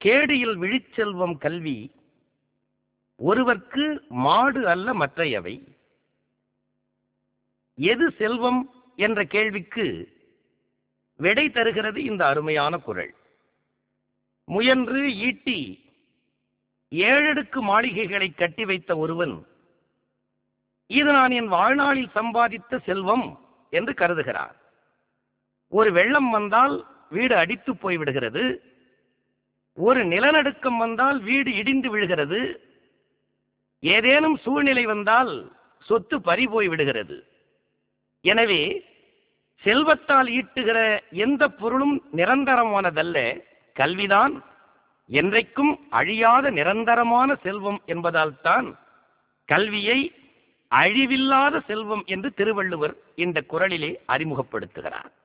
கேடியில் விழிச்செல்வம் கல்வி ஒருவர்க்கு மாடு அல்ல மற்றையவை எது செல்வம் என்ற கேள்விக்கு விடை தருகிறது இந்த அருமையான குரல் முயன்று ஈட்டி ஏழடுக்கு மாளிகைகளை கட்டி வைத்த ஒருவன் இது நான் என் வாழ்நாளில் சம்பாதித்த செல்வம் என்று கருதுகிறார் ஒரு வெள்ளம் வந்தால் வீடு அடித்து போய்விடுகிறது ஒரு நிலநடுக்கம் வந்தால் வீடு இடிந்து விழுகிறது ஏதேனும் சூழ்நிலை வந்தால் சொத்து பறி போய் விடுகிறது எனவே செல்வத்தால் ஈட்டுகிற எந்த பொருளும் நிரந்தரமானதல்ல கல்விதான் என்றைக்கும் அழியாத நிரந்தரமான செல்வம் என்பதால் தான் கல்வியை அழிவில்லாத செல்வம் என்று திருவள்ளுவர் இந்த குரலிலே அறிமுகப்படுத்துகிறார்